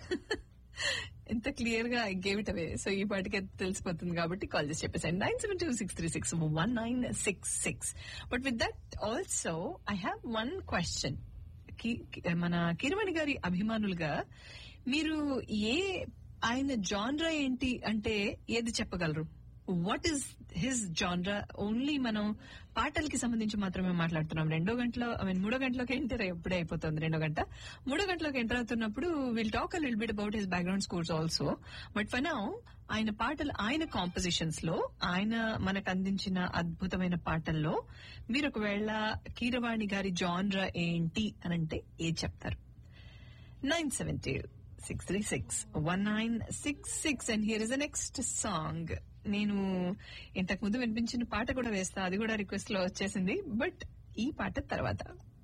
ఎంత క్లియర్ గా gave it away so ఈ పాటికి తెలిసిపోతుంది కాబట్టి కాల్ చేసి చెప్పేసాను nine seven two six three six one nine six six but with that also I have one question మన కిరవాణి గారి అభిమానులుగా మీరు ఏ ఆయన జాన్రా ఏంటి అంటే ఏది చెప్పగలరు what is his genre only మనం పాటలకి సంబంధించి మాత్రమే మాట్లాడుతున్నాం రెండో గంటలో ఐ మీన్ మూడో గంటలోకి ఎంటర్ ఎప్పుడే అయిపోతుంది రెండో గంట మూడో గంటలోకి ఎంటర్ అవుతున్నప్పుడు విల్ టాక్ అ లిల్ bit about his background scores also but for now ఆయన పాటలు ఆయన కాంపోజిషన్స్ లో ఆయన మనకు అందించిన అద్భుతమైన పాటల్లో మీరు ఒకవేళ కీరవాణి గారి జాన్రా ఏంటి అని అంటే ఏది చెప్తారు nine seventy six three six one nine six six and here is the next song నేను ఇంతకు ముందు వినిపించిన పాట కూడా వేస్తా అది కూడా రిక్వెస్ట్ లో వచ్చేసింది బట్ ఈ పాట తర్వాత